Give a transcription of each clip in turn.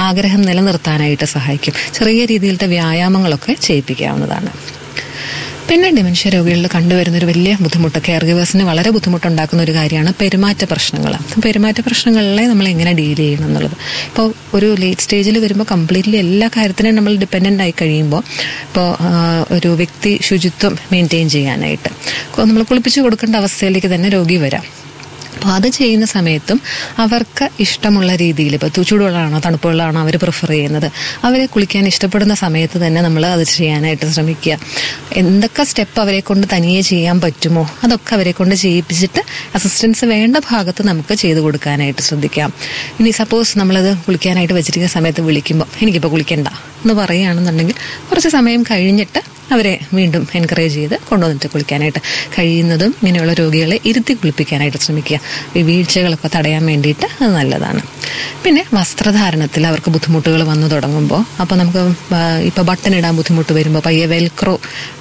ആഗ്രഹം നിലനിർത്താനായിട്ട് സഹായിക്കും ചെറിയ രീതിയിലത്തെ വ്യായാമങ്ങളൊക്കെ ചെയ്യിപ്പിക്കാവുന്നതാണ് പിന്നെ ഡിമെൻഷ്യ രോഗികളിൽ കണ്ടുവരുന്ന ഒരു വലിയ ബുദ്ധിമുട്ട് കെയർ ഗിവേഴ്സിന് വളരെ ബുദ്ധിമുട്ടുണ്ടാക്കുന്ന ഒരു കാര്യമാണ് പെരുമാറ്റ പ്രശ്നങ്ങൾ പെരുമാറ്റ പ്രശ്നങ്ങളിലെ നമ്മൾ എങ്ങനെ ഡീൽ ചെയ്യണം എന്നുള്ളത് ഇപ്പോൾ ഒരു ലേറ്റ് സ്റ്റേജിൽ വരുമ്പോൾ കംപ്ലീറ്റ്ലി എല്ലാ കാര്യത്തിനും നമ്മൾ ഡിപ്പെൻഡൻ്റ് ആയി കഴിയുമ്പോൾ ഇപ്പോൾ ഒരു വ്യക്തി ശുചിത്വം മെയിൻറ്റെയിൻ ചെയ്യാനായിട്ട് നമ്മൾ കുളിപ്പിച്ച് കൊടുക്കേണ്ട അവസ്ഥയിലേക്ക് തന്നെ രോഗി വരാം അപ്പോൾ അത് ചെയ്യുന്ന സമയത്തും അവർക്ക് ഇഷ്ടമുള്ള രീതിയിൽ ഇപ്പോൾ ചൂടുവെള്ളമാണോ തണുപ്പുവെള്ളമാണോ അവർ പ്രിഫർ ചെയ്യുന്നത് അവരെ കുളിക്കാൻ ഇഷ്ടപ്പെടുന്ന സമയത്ത് തന്നെ നമ്മൾ അത് ചെയ്യാനായിട്ട് ശ്രമിക്കുക എന്തൊക്കെ സ്റ്റെപ്പ് അവരെ കൊണ്ട് തനിയെ ചെയ്യാൻ പറ്റുമോ അതൊക്കെ അവരെ കൊണ്ട് ചെയ്യിപ്പിച്ചിട്ട് അസിസ്റ്റൻസ് വേണ്ട ഭാഗത്ത് നമുക്ക് ചെയ്തു കൊടുക്കാനായിട്ട് ശ്രദ്ധിക്കാം ഇനി സപ്പോസ് നമ്മളത് കുളിക്കാനായിട്ട് വെച്ചിരിക്കുന്ന സമയത്ത് വിളിക്കുമ്പോൾ എനിക്കിപ്പോൾ കുളിക്കണ്ട എന്ന് പറയുകയാണെന്നുണ്ടെങ്കിൽ കുറച്ച് സമയം കഴിഞ്ഞിട്ട് അവരെ വീണ്ടും എൻകറേജ് ചെയ്ത് കൊണ്ടുവന്നിട്ട് കുളിക്കാനായിട്ട് കഴിയുന്നതും ഇങ്ങനെയുള്ള രോഗികളെ ഇരുത്തി കുളിപ്പിക്കാനായിട്ട് ശ്രമിക്കുക ഈ വീഴ്ചകളൊക്കെ തടയാൻ വേണ്ടിയിട്ട് അത് നല്ലതാണ് പിന്നെ വസ്ത്രധാരണത്തിൽ അവർക്ക് ബുദ്ധിമുട്ടുകൾ വന്നു തുടങ്ങുമ്പോൾ അപ്പോൾ നമുക്ക് ഇപ്പോൾ ബട്ടൺ ഇടാൻ ബുദ്ധിമുട്ട് വരുമ്പോൾ പയ്യെ വെൽക്രോ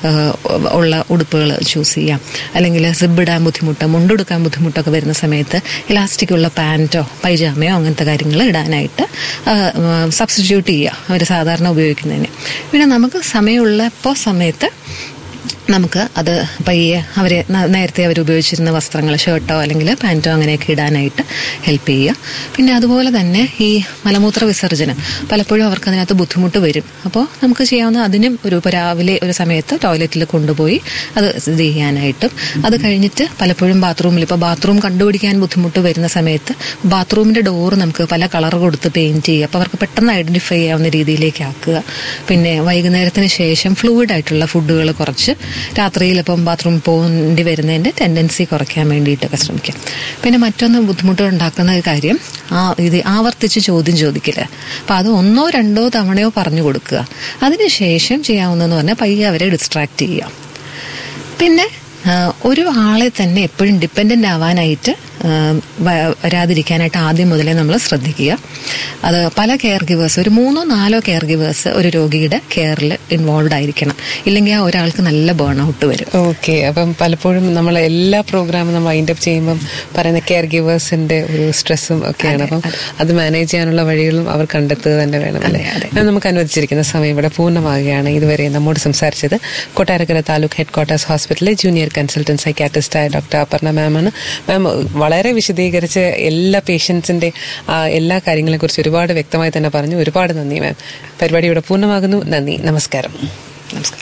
ഉള്ള ഉടുപ്പുകൾ ചൂസ് ചെയ്യാം അല്ലെങ്കിൽ സിബ് ഇടാൻ ബുദ്ധിമുട്ട് മുണ്ടെടുക്കാൻ ബുദ്ധിമുട്ടൊക്കെ വരുന്ന സമയത്ത് ഇലാസ്റ്റിക് ഉള്ള പാൻറ്റോ പൈജാമയോ അങ്ങനത്തെ കാര്യങ്ങൾ ഇടാനായിട്ട് സബ്സ്റ്റിറ്റ്യൂട്ട് ചെയ്യുക അവർ സാധാരണ ഉപയോഗിക്കുന്നതിന് പിന്നെ നമുക്ക് സമയമുള്ളപ്പോൾ സമയത്ത് നമുക്ക് അത് പയ്യെ അവരെ നേരത്തെ അവർ ഉപയോഗിച്ചിരുന്ന വസ്ത്രങ്ങൾ ഷർട്ടോ അല്ലെങ്കിൽ പാൻറ്റോ അങ്ങനെയൊക്കെ ഇടാനായിട്ട് ഹെൽപ്പ് ചെയ്യുക പിന്നെ അതുപോലെ തന്നെ ഈ മലമൂത്ര വിസർജനം പലപ്പോഴും അവർക്ക് അതിനകത്ത് ബുദ്ധിമുട്ട് വരും അപ്പോൾ നമുക്ക് ചെയ്യാവുന്ന അതിനും ഒരു ഇപ്പോൾ രാവിലെ ഒരു സമയത്ത് ടോയ്ലറ്റിൽ കൊണ്ടുപോയി അത് ഇത് ചെയ്യാനായിട്ടും അത് കഴിഞ്ഞിട്ട് പലപ്പോഴും ബാത്റൂമിൽ ഇപ്പോൾ ബാത്റൂം കണ്ടുപിടിക്കാൻ ബുദ്ധിമുട്ട് വരുന്ന സമയത്ത് ബാത്റൂമിൻ്റെ ഡോറ് നമുക്ക് പല കളർ കൊടുത്ത് പെയിൻറ്റ് ചെയ്യുക അപ്പോൾ അവർക്ക് പെട്ടെന്ന് ഐഡൻറ്റിഫൈ ചെയ്യാവുന്ന രീതിയിലേക്ക് ആക്കുക പിന്നെ വൈകുന്നേരത്തിന് ശേഷം ഫ്ലൂയിഡ് ആയിട്ടുള്ള ഫുഡുകൾ കുറച്ച് രാത്രിയിൽ ഇപ്പം ബാത്റൂമിൽ പോകേണ്ടി വരുന്നതിൻ്റെ ടെൻഡൻസി കുറയ്ക്കാൻ വേണ്ടിയിട്ടൊക്കെ ശ്രമിക്കാം പിന്നെ മറ്റൊന്ന് ബുദ്ധിമുട്ട് ഉണ്ടാക്കുന്ന ഒരു കാര്യം ആ ഇത് ആവർത്തിച്ച് ചോദ്യം ചോദിക്കില്ല അപ്പം അത് ഒന്നോ രണ്ടോ തവണയോ പറഞ്ഞു കൊടുക്കുക അതിനുശേഷം ചെയ്യാവുന്നതെന്ന് പറഞ്ഞാൽ പയ്യെ അവരെ ഡിസ്ട്രാക്ട് ചെയ്യുക പിന്നെ ഒരു ആളെ തന്നെ എപ്പോഴും ഡിപ്പെൻഡൻ്റ് ആവാനായിട്ട് വരാതിരിക്കാനായിട്ട് ആദ്യം മുതലേ നമ്മൾ ശ്രദ്ധിക്കുക അത് പല കെയർ ഗിവേഴ്സ് ഒരു മൂന്നോ നാലോ കെയർ ഗിവേഴ്സ് ഒരു രോഗിയുടെ കെയറിൽ ഇൻവോൾവ് ആയിരിക്കണം ഇല്ലെങ്കിൽ ആ ഒരാൾക്ക് നല്ല ബേൺ ഔട്ട് വരും ഓക്കെ അപ്പം പലപ്പോഴും നമ്മൾ എല്ലാ പ്രോഗ്രാമും നമ്മൾ വൈൻഡ് അപ്പ് ചെയ്യുമ്പം പറയുന്ന കെയർ ഗിവേഴ്സിന്റെ ഒരു സ്ട്രെസ്സും ഒക്കെയാണ് അപ്പം അത് മാനേജ് ചെയ്യാനുള്ള വഴികളും അവർ കണ്ടെത്തുക തന്നെ വേണം അല്ലേ നമുക്ക് അനുവദിച്ചിരിക്കുന്ന സമയം ഇവിടെ പൂർണ്ണമാകുകയാണ് ഇതുവരെ നമ്മോട് സംസാരിച്ചത് കൊട്ടാരക്കര താലൂക്ക് ഹെഡ് ക്വാർട്ടേഴ്സ് ഹോസ്പിറ്റലിലെ ജൂനിയർ കൺസൾട്ടന്റ് സൈക്കാട്രിസ്റ്റായ ഡോക്ടർ അപർണ മാമാണ് മാം വളരെ വിശദീകരിച്ച് എല്ലാ പേഷ്യൻസിന്റെ എല്ലാ കാര്യങ്ങളെ കുറിച്ച് ഒരുപാട് വ്യക്തമായി തന്നെ പറഞ്ഞു ഒരുപാട് നന്ദി മാം പരിപാടി ഇവിടെ പൂർണ്ണമാകുന്നു നന്ദി നമസ്കാരം നമസ്കാരം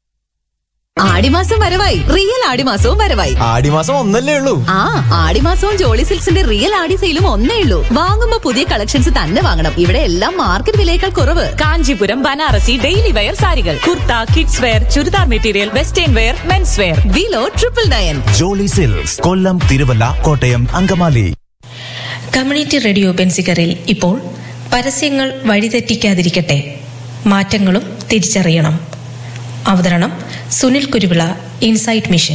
ആടിമാസം വരവായി റിയൽ ആടിമാസവും വരവായി ആടിമാസം ഒന്നല്ലേ ഉള്ളൂ ആ ആടിമാസവും ജോളി സിൽക്സിന്റെ റിയൽ ആടി സെയിലും ഒന്നേ ഉള്ളൂ വാങ്ങുമ്പോ പുതിയ കളക്ഷൻസ് തന്നെ വാങ്ങണം ഇവിടെ എല്ലാം മാർക്കറ്റ് വിലയേക്കാൾ കുറവ് കാഞ്ചീപുരം ബനാറസി ഡെയിലി വെയർ സാരികൾ kurta kids wear churidar material western wear mens wear വിലോ triple nine Jolly Silks Kollam Thiruvalla Kottayam Angamaly community radio ബെൻസിക്കറിൽ ഇപ്പോൾ പരസ്യങ്ങൾ വഴിതെറ്റിക്കാതിരിക്കട്ടെ മാറ്റങ്ങളും തിരിച്ചറിയണം അവതരണം സുനിൽ കുരുവിള ഇൻസൈറ്റ് മിഷൻ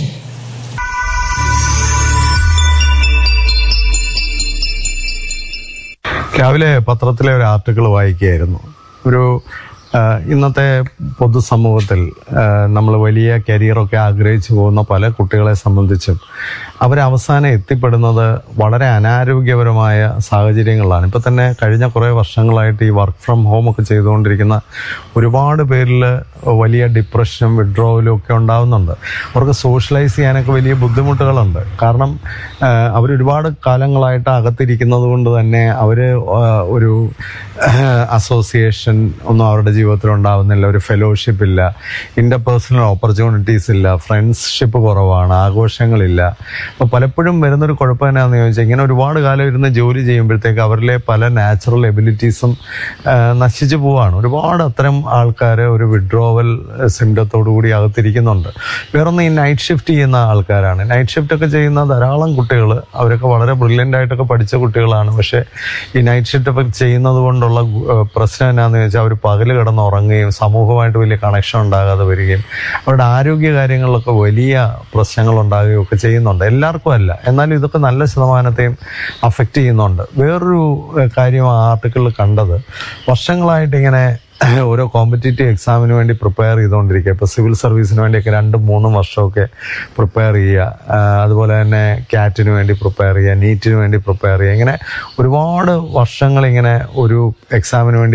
രാവിലെ പത്രത്തിലെ ഒരു ആർട്ടിക്കിൾ വായിക്കുകയായിരുന്നു ഒരു ഇന്നത്തെ പൊതുസമൂഹത്തിൽ നമ്മൾ വലിയ കരിയറൊക്കെ ആഗ്രഹിച്ചു പോകുന്ന പല കുട്ടികളെ സംബന്ധിച്ചും അവരവസാനം എത്തിപ്പെടുന്നത് വളരെ അനാരോഗ്യപരമായ സാഹചര്യങ്ങളിലാണ് ഇപ്പം തന്നെ കഴിഞ്ഞ കുറേ വർഷങ്ങളായിട്ട് ഈ വർക്ക് ഫ്രം ഹോം ഒക്കെ ചെയ്തുകൊണ്ടിരിക്കുന്ന ഒരുപാട് പേരിൽ വലിയ ഡിപ്രഷനും വിഡ്രോവലും ഒക്കെ ഉണ്ടാവുന്നുണ്ട് അവർക്ക് സോഷ്യലൈസ് ചെയ്യാനൊക്കെ വലിയ ബുദ്ധിമുട്ടുകളുണ്ട് കാരണം അവരൊരുപാട് കാലങ്ങളായിട്ട് അകത്തിരിക്കുന്നത് കൊണ്ട് തന്നെ അവർ ഒരു അസോസിയേഷൻ ഒന്നും അവരുടെ ജീവിതത്തിൽ ഉണ്ടാവുന്നില്ല ഒരു ഫെലോഷിപ്പ് ഇല്ല ഇന്റർപേഴ്സണൽ ഓപ്പർച്യൂണിറ്റീസ് ഇല്ല ഫ്രണ്ട്ഷിപ്പ് കുറവാണ് ആഘോഷങ്ങളില്ല അപ്പോൾ പലപ്പോഴും വരുന്നൊരു കുഴപ്പം എന്നാന്ന് ചോദിച്ചാൽ ഇങ്ങനെ ഒരുപാട് കാലം ഇരുന്ന് ജോലി ചെയ്യുമ്പോഴത്തേക്ക് അവരിലെ പല നാച്ചുറൽ എബിലിറ്റീസും നശിച്ചു പോവാണ് ഒരുപാട് അത്തരം ആൾക്കാർ ഒരു വിഡ്രോവൽ സിംറ്റത്തോടു കൂടി അകത്തിരിക്കുന്നുണ്ട് വേറൊന്ന് ഈ നൈറ്റ് ഷിഫ്റ്റ് ചെയ്യുന്ന ആൾക്കാരാണ് നൈറ്റ് ഷിഫ്റ്റ് ഒക്കെ ചെയ്യുന്ന ധാരാളം കുട്ടികൾ അവരൊക്കെ വളരെ ബ്രില്യൻ്റ് ആയിട്ടൊക്കെ പഠിച്ച കുട്ടികളാണ് പക്ഷേ ഈ നൈറ്റ് ഷിഫ്റ്റ് ഒക്കെ ചെയ്യുന്നത് കൊണ്ടുള്ള പ്രശ്നം എന്നാന്ന് ചോദിച്ചാൽ അവർ പകല് കിടന്ന് ഉറങ്ങുകയും സമൂഹമായിട്ട് വലിയ കണക്ഷൻ ഉണ്ടാകാതെ വരികയും അവരുടെ ആരോഗ്യ കാര്യങ്ങളിലൊക്കെ വലിയ പ്രശ്നങ്ങൾ ഉണ്ടാകുകയും ഒക്കെ ചെയ്യുന്നുണ്ട് എല്ലാവർക്കും അല്ല എന്നാലും ഇതൊക്കെ നല്ല ശതമാനത്തെയും അഫക്റ്റ് ചെയ്യുന്നുണ്ട് വേറൊരു കാര്യം ആ ആർട്ടിക്കിളിൽ കണ്ടത് വർഷങ്ങളായിട്ട് ഇങ്ങനെ ഓരോ കോമ്പറ്റേറ്റീവ് എക്സാമിന് വേണ്ടി പ്രിപ്പയർ ചെയ്തുകൊണ്ടിരിക്കുക ഇപ്പോൾ സിവിൽ സർവീസിന് വേണ്ടിയൊക്കെ രണ്ടും മൂന്നും വർഷമൊക്കെ പ്രിപ്പയർ ചെയ്യുക അതുപോലെ തന്നെ കാറ്റിന് വേണ്ടി പ്രിപ്പയർ ചെയ്യുക നീറ്റിന് വേണ്ടി പ്രിപ്പയർ ചെയ്യുക ഇങ്ങനെ ഒരുപാട് വർഷങ്ങൾ ഇങ്ങനെ ഒരു എക്സാമിന് വേണ്ടി